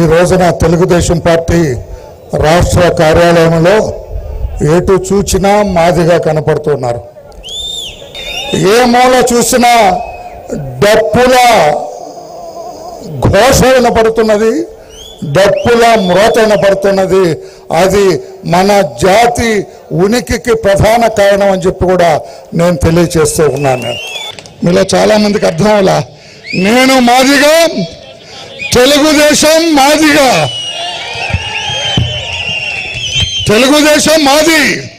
రోజున తెలుగుదేశం పార్టీ రాష్ట్ర కార్యాలయంలో ఎటు చూచినా మాదిగా కనపడుతున్నారు ఏ మూల చూసినా డప్పుల ఘోష వినపడుతున్నది డప్పుల మ్రోత వినపడుతున్నది అది మన జాతి ఉనికికి ప్రధాన కారణం అని చెప్పి కూడా నేను తెలియచేస్తూ ఉన్నాను మీలో చాలా మందికి అర్థం అవలా నేను మాదిగా తెలుగుదేశం మాదిగా తెలుగుదేశం మాది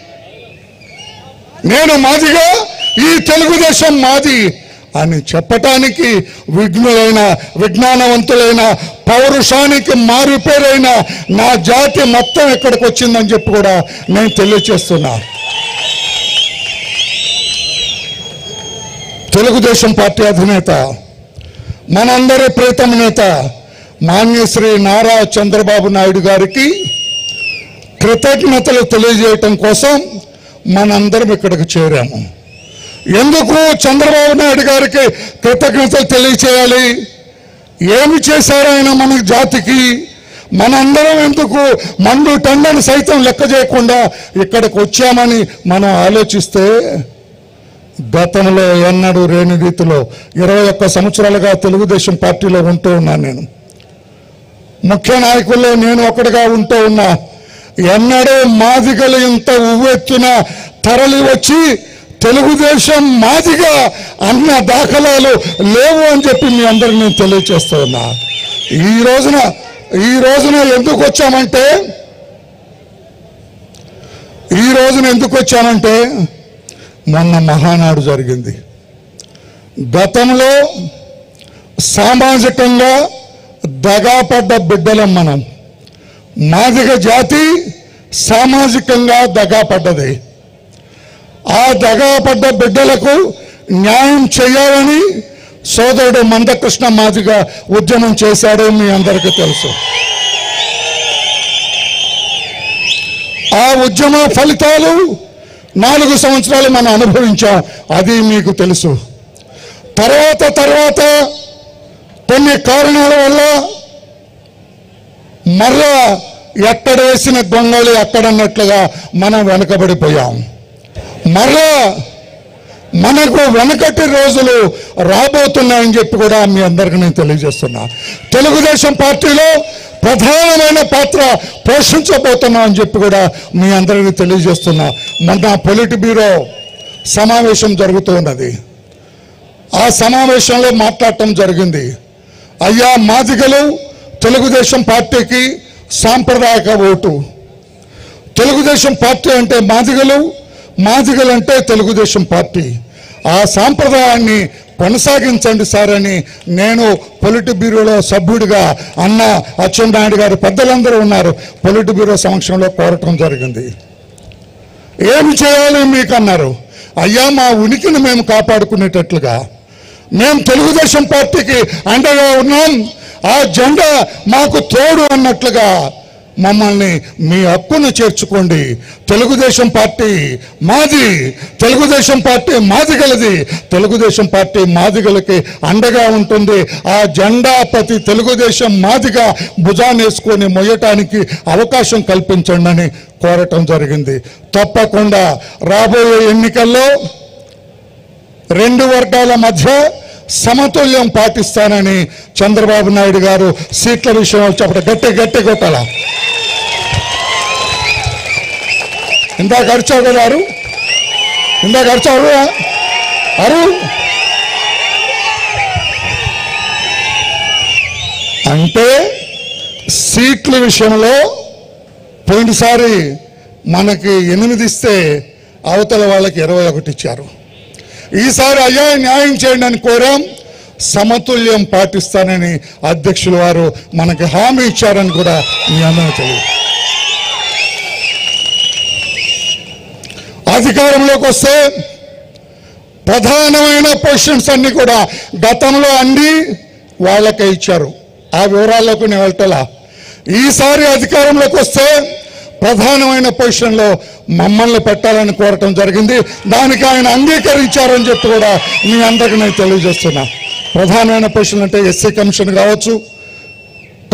నేను మాదిగా ఈ తెలుగుదేశం మాది అని చెప్పటానికి విఘ్నులైన విజ్ఞానవంతులైన పౌరుషానికి మారుపేరైన నా జాతి మొత్తం ఎక్కడికి వచ్చిందని చెప్పి కూడా నేను తెలియచేస్తున్నా తెలుగుదేశం పార్టీ అధినేత మనందరి ప్రీతమ నేత మాన్యశ్రీ నారా చంద్రబాబు నాయుడు గారికి కృతజ్ఞతలు తెలియజేయటం కోసం మనందరం ఇక్కడికి చేరాము ఎందుకు చంద్రబాబు నాయుడు గారికి కృతజ్ఞతలు తెలియచేయాలి ఏమి చేశారు ఆయన మన జాతికి మనందరం ఎందుకు మండు టండను సైతం లెక్క చేయకుండా ఇక్కడికి వచ్చామని మనం ఆలోచిస్తే గతంలో ఎన్నడూ లేని రీతిలో ఇరవై ఒక్క సంవత్సరాలుగా తెలుగుదేశం పార్టీలో ఉంటూ ఉన్నాను నేను ముఖ్య నాయకుల్లో నేను ఒకటిగా ఉంటూ ఉన్నా ఎన్నడూ మాదిగలు ఇంత ఉవ్వెత్తున తరలి వచ్చి తెలుగుదేశం మాదిగా అన్న దాఖలాలు లేవు అని చెప్పి మీ అందరికి నేను తెలియచేస్తూ ఉన్నా ఈ రోజున ఈ రోజున ఎందుకు వచ్చామంటే ఈ రోజున ఎందుకు వచ్చామంటే మొన్న మహానాడు జరిగింది గతంలో సామాజికంగా దగాపడ్డ బిడ్డలం మనం మాదిగ జాతి సామాజికంగా దగాపడ్డది ఆ దగాపడ్డ బిడ్డలకు న్యాయం చేయాలని సోదరుడు మందకృష్ణ మాదిగ ఉద్యమం చేశాడో మీ అందరికీ తెలుసు ఆ ఉద్యమ ఫలితాలు నాలుగు సంవత్సరాలు మనం అనుభవించాం అది మీకు తెలుసు తర్వాత తర్వాత కొన్ని కారణాల వల్ల మరలా ఎక్కడ వేసిన దొంగలు ఎక్కడన్నట్లుగా మనం వెనకబడిపోయాం మరలా మనకు వెనకటి రోజులు రాబోతున్నాయని చెప్పి కూడా మీ అందరికీ నేను తెలియజేస్తున్నా తెలుగుదేశం పార్టీలో ప్రధానమైన పాత్ర పోషించబోతున్నాం అని చెప్పి కూడా మీ అందరికీ తెలియజేస్తున్నా మొన్న పొలిట్ బ్యూరో సమావేశం జరుగుతూ ఉన్నది ఆ సమావేశంలో మాట్లాడటం జరిగింది అయ్యా మాదిగలు తెలుగుదేశం పార్టీకి సాంప్రదాయక ఓటు తెలుగుదేశం పార్టీ అంటే మాదిగలు మాదిగలు అంటే తెలుగుదేశం పార్టీ ఆ సాంప్రదాయాన్ని కొనసాగించండి సార్ అని నేను పొలిట్ బ్యూరోలో సభ్యుడిగా అన్న అచ్చెన్నాయుడు గారు పెద్దలందరూ ఉన్నారు పొలిట్ బ్యూరో సమక్షంలో కోరటం జరిగింది ఏమి చేయాలి మీకు అన్నారు అయ్యా మా ఉనికిని మేము కాపాడుకునేటట్లుగా మేము తెలుగుదేశం పార్టీకి అండగా ఉన్నాం ఆ జెండా మాకు తోడు అన్నట్లుగా మమ్మల్ని మీ హక్కును చేర్చుకోండి తెలుగుదేశం పార్టీ మాది తెలుగుదేశం పార్టీ మాదిగలది తెలుగుదేశం పార్టీ మాదిగలకి అండగా ఉంటుంది ఆ జెండా ప్రతి తెలుగుదేశం మాదిగా భుజానేసుకొని మొయ్యటానికి అవకాశం కల్పించండి అని కోరటం జరిగింది తప్పకుండా రాబోయే ఎన్నికల్లో రెండు వర్గాల మధ్య సమతుల్యం పాటిస్తానని చంద్రబాబు నాయుడు గారు సీట్ల విషయం వచ్చేప్పుడు గట్టి గట్టి కొట్టాల ఇందాక అరిచావు కదా అరు ఇందాక అరిచావు అరు అంటే సీట్ల విషయంలో పోయినసారి మనకి ఎనిమిది ఇస్తే అవతల వాళ్ళకి ఇరవై ఒకటి ఇచ్చారు ఈసారి అయ్యా న్యాయం చేయండి అని కోరాం సమతుల్యం పాటిస్తానని అధ్యక్షుల వారు మనకి హామీ ఇచ్చారని కూడా మీ అందరూ తెలియదు అధికారంలోకి వస్తే ప్రధానమైన పొజిషన్స్ అన్ని కూడా గతంలో అన్ని వాళ్ళకే ఇచ్చారు ఆ వివరాల్లోకి నేను వెళ్ళటలా ఈసారి అధికారంలోకి వస్తే ప్రధానమైన పొజిషన్లో మమ్మల్ని పెట్టాలని కోరటం జరిగింది దానికి ఆయన అంగీకరించారని చెప్పి కూడా మీ అందరికీ నేను తెలియజేస్తున్నా ప్రధానమైన పొజిషన్ అంటే ఎస్సీ కమిషన్ కావచ్చు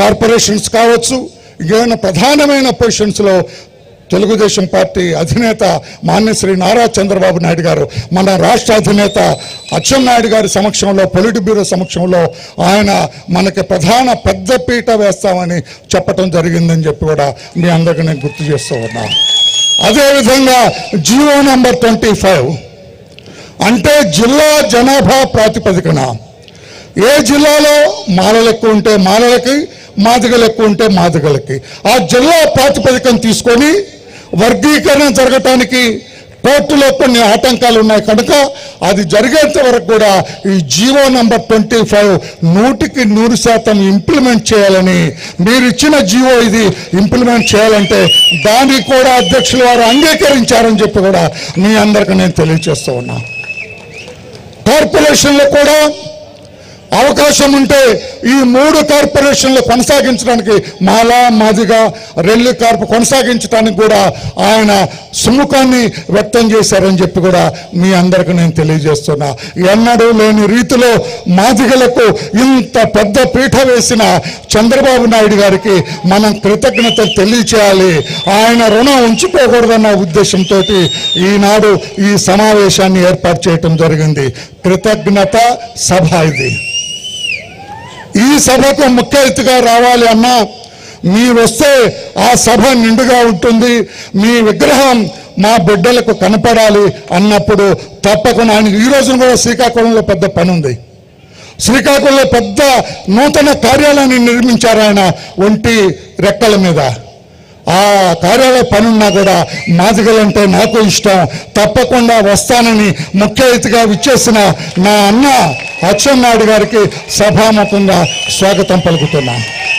కార్పొరేషన్స్ కావచ్చు ఇంకేమైనా ప్రధానమైన పొజిషన్స్లో తెలుగుదేశం పార్టీ అధినేత మాన్యశ్రీ నారా చంద్రబాబు నాయుడు గారు మన రాష్ట్ర అధినేత అచ్చెన్నాయుడు గారి సమక్షంలో పొలిట్ బ్యూరో సమక్షంలో ఆయన మనకి ప్రధాన పెద్దపీట వేస్తామని చెప్పటం జరిగిందని చెప్పి కూడా మీ అందరికీ నేను గుర్తు చేస్తూ ఉన్నా అదేవిధంగా జియో నెంబర్ ట్వంటీ ఫైవ్ అంటే జిల్లా జనాభా ప్రాతిపదికన ఏ జిల్లాలో మాలలు ఎక్కువ ఉంటే మాలలకి మాదిగలు ఎక్కువ ఉంటే మాదిగలకి ఆ జిల్లా ప్రాతిపదికన తీసుకొని వర్గీకరణ జరగటానికి కోర్టులో కొన్ని ఆటంకాలు ఉన్నాయి కనుక అది జరిగేంత వరకు కూడా ఈ జీవో నంబర్ ట్వంటీ ఫైవ్ నూటికి నూరు శాతం ఇంప్లిమెంట్ చేయాలని మీరు ఇచ్చిన జీవో ఇది ఇంప్లిమెంట్ చేయాలంటే దానికి కూడా అధ్యక్షులు వారు అంగీకరించారని చెప్పి కూడా మీ అందరికీ నేను తెలియజేస్తూ ఉన్నా కార్పొరేషన్లో కూడా అవకాశం ఉంటే ఈ మూడు కార్పొరేషన్లు కొనసాగించడానికి మాలా మాదిగా రెల్లి కార్పు కొనసాగించడానికి కూడా ఆయన సుముఖాన్ని వ్యక్తం చేశారని చెప్పి కూడా మీ అందరికీ నేను తెలియజేస్తున్నా ఎన్నడూ లేని రీతిలో మాదిగలకు ఇంత పెద్ద పీఠ వేసిన చంద్రబాబు నాయుడు గారికి మనం కృతజ్ఞతలు తెలియచేయాలి ఆయన రుణం ఉంచుకోకూడదన్న ఉద్దేశంతో ఈనాడు ఈ సమావేశాన్ని ఏర్పాటు చేయటం జరిగింది కృతజ్ఞత సభ ఇది ఈ సభకు ముఖ్య అతిథిగా రావాలి అన్నా మీ వస్తే ఆ సభ నిండుగా ఉంటుంది మీ విగ్రహం మా బిడ్డలకు కనపడాలి అన్నప్పుడు తప్పకుండా ఆయన ఈ రోజున కూడా శ్రీకాకుళంలో పెద్ద పని ఉంది శ్రీకాకుళంలో పెద్ద నూతన కార్యాలయాన్ని నిర్మించారు ఆయన ఒంటి రెక్కల మీద ఆ కార్యాలయ పని ఉన్నా కూడా మాదిగలంటే నాకు ఇష్టం తప్పకుండా వస్తానని ముఖ్య అతిథిగా విచ్చేసిన నా అన్న అచ్చెన్నాయుడు గారికి సభాముఖంగా స్వాగతం పలుకుతున్నా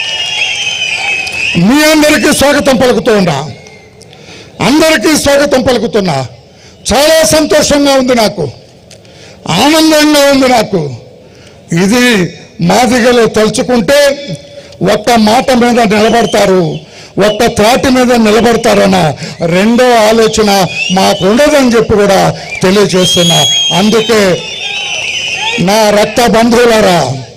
మీ అందరికీ స్వాగతం పలుకుతున్నా అందరికీ స్వాగతం పలుకుతున్నా చాలా సంతోషంగా ఉంది నాకు ఆనందంగా ఉంది నాకు ఇది మాదిగలు తలుచుకుంటే ఒక్క మాట మీద నిలబడతారు ఒక్క త్రాటి మీద నిలబడతారన్న రెండో ఆలోచన మాకు ఉండదని చెప్పి కూడా తెలియజేస్తున్నా అందుకే నా రక్త బంధువులారా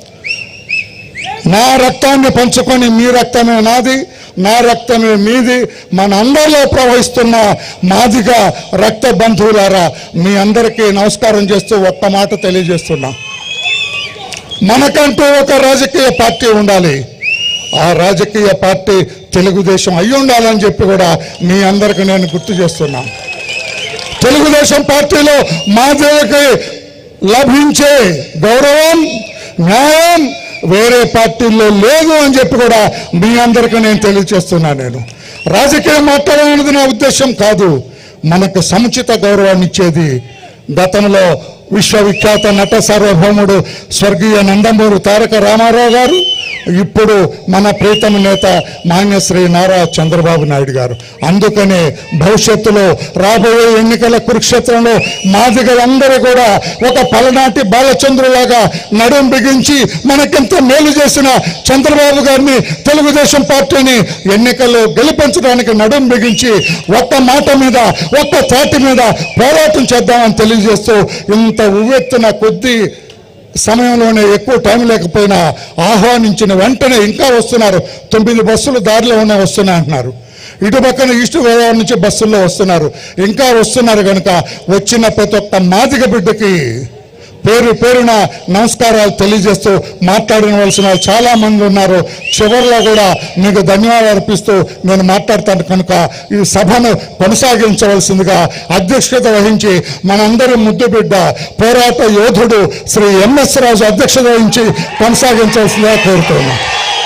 నా రక్తాన్ని పంచుకొని మీ రక్తమే నాది నా రక్తమే మీది మన అందరిలో ప్రవహిస్తున్న మాదిగా రక్త బంధువులారా మీ అందరికీ నమస్కారం చేస్తూ ఒక్క మాట తెలియజేస్తున్నా మనకంటూ ఒక రాజకీయ పార్టీ ఉండాలి ఆ రాజకీయ పార్టీ తెలుగుదేశం అయి ఉండాలని చెప్పి కూడా మీ అందరికీ నేను గుర్తు చేస్తున్నా తెలుగుదేశం పార్టీలో మాదేవికి లభించే గౌరవం న్యాయం వేరే పార్టీల్లో లేదు అని చెప్పి కూడా మీ అందరికీ నేను తెలియజేస్తున్నా నేను రాజకీయం మాట్లాడాలన్నది నా ఉద్దేశం కాదు మనకు సముచిత గౌరవాన్ని ఇచ్చేది గతంలో విశ్వవిఖ్యాత నట సార్వభౌముడు స్వర్గీయ నందమూరి తారక రామారావు గారు ఇప్పుడు మన ప్రీతమ నేత మాన్యశ్రీ నారా చంద్రబాబు నాయుడు గారు అందుకనే భవిష్యత్తులో రాబోయే ఎన్నికల కురుక్షేత్రంలో మాదిగలందరూ కూడా ఒక పలనాటి బాలచంద్రులాగా నడుం బిగించి మనకెంత మేలు చేసిన చంద్రబాబు గారిని తెలుగుదేశం పార్టీని ఎన్నికల్లో గెలిపించడానికి నడుం బిగించి ఒక్క మాట మీద ఒక్క తాటి మీద పోరాటం చేద్దామని తెలియజేస్తూ ఇంత ఉవ్వెత్తున కొద్ది సమయంలోనే ఎక్కువ టైం లేకపోయినా ఆహ్వానించిన వెంటనే ఇంకా వస్తున్నారు తొమ్మిది బస్సులు దారిలో ఉన్నాయి వస్తున్నాయి అంటున్నారు ఇటు పక్కన ఈస్ట్ గోదావరి నుంచి బస్సుల్లో వస్తున్నారు ఇంకా వస్తున్నారు కనుక వచ్చిన ప్రతి ఒక్క మాదిగ బిడ్డకి పేరు పేరున నమస్కారాలు తెలియజేస్తూ మాట్లాడవలసిన వాళ్ళు చాలా మంది ఉన్నారు చివరిలో కూడా మీకు ధన్యవాదాలు అర్పిస్తూ నేను మాట్లాడతాను కనుక ఈ సభను కొనసాగించవలసిందిగా అధ్యక్షత వహించి మనందరి ముద్దు బిడ్డ పోరాట యోధుడు శ్రీ ఎంఎస్ రాజు అధ్యక్షత వహించి కొనసాగించవలసిందిగా కోరుతున్నాను